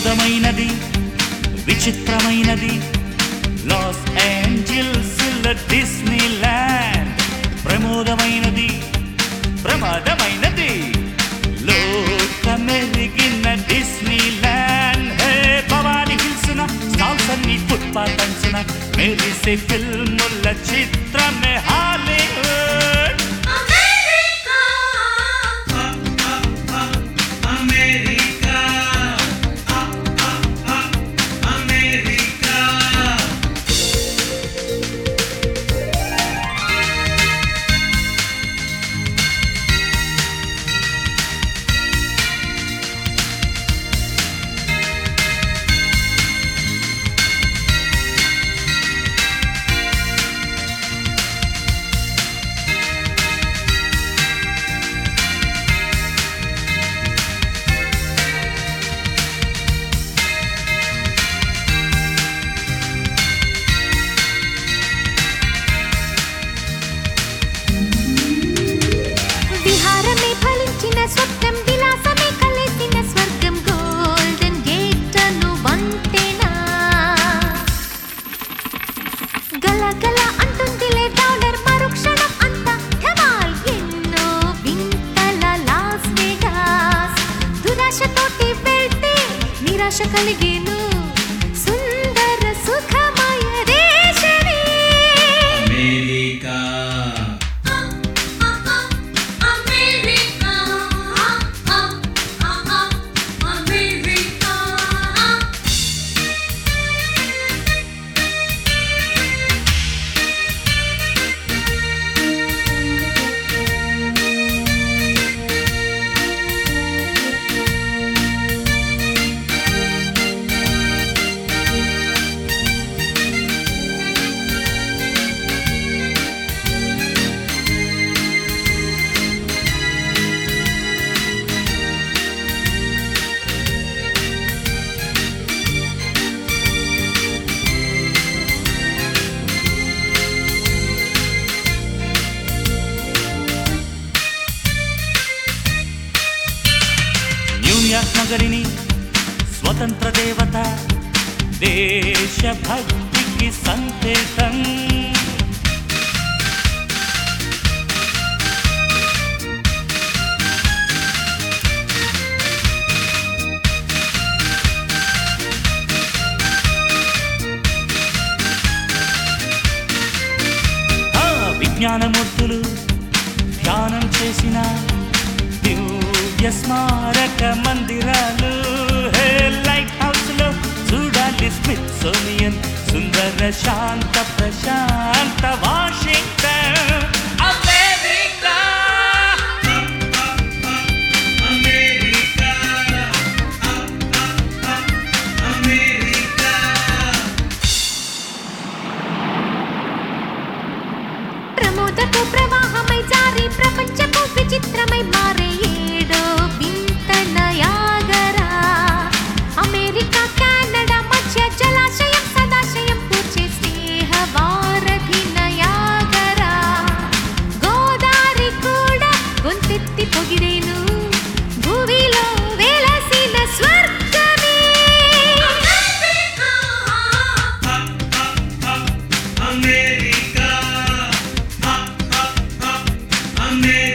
వినోదమైనది విచిత్రమైనది Los Angeles Disneyland ప్రమోదమైనది ప్రమాదమైనది లోకమెరిగిన డిస్నీ ల్యాండ్ హే భవాని హిల్సున స్టాల్స్ అన్ని ఫుట్పాత్ అంచున మెరిసే ఫిల్ముల చిత్రమే హాలీవుడ్ అమెరికా అమెరికా అమెరికా విహారమే ఫలించిన స్వప్నం విలాసమే కలిసిన స్వర్గం గోల్డెన్ గేట్ అను వంతెనా గల గల అంటుందిలే డాలర్ మరుక్షణం అంతా ధమాల్ ఎన్నో వింతల లాస్ వేగాస్ దురాశతోటి వెళ్తే నిరాశ కలిగేను సుందర సుఖమయ దేశమే అమెరికా అమెరికా అమెరికా న్యూయార్క్ నగరిని స్వతంత్ర దేవత దేశభక్తికి సంకేతం ఆ విజ్ఞానమూర్తులు ధ్యానం చేసిన దివ్య స్మారక మందిరాలు హే లైట్ హౌస్ లో చూడాలి స్మిత్సోనియన్ సుందర శాంత ప్రశాంత వాషింగ్టన్ అమెరికా అమెరికా అమెరికా ప్రమోదపు ప్రవాహమై జారి ప్రపంచపు విచిత్రమై మారే ఏడో వింత నయాగరా అమెరికా కెనడా మధ్య జలాశయం సదాశయం పూర్చే స్నేహ వారధి నయాగరా గోదారి కూడా గొంతెత్తి పొగిరేను భూమిలో వెలసిన స్వర్గమే అమెరికా అమెరికా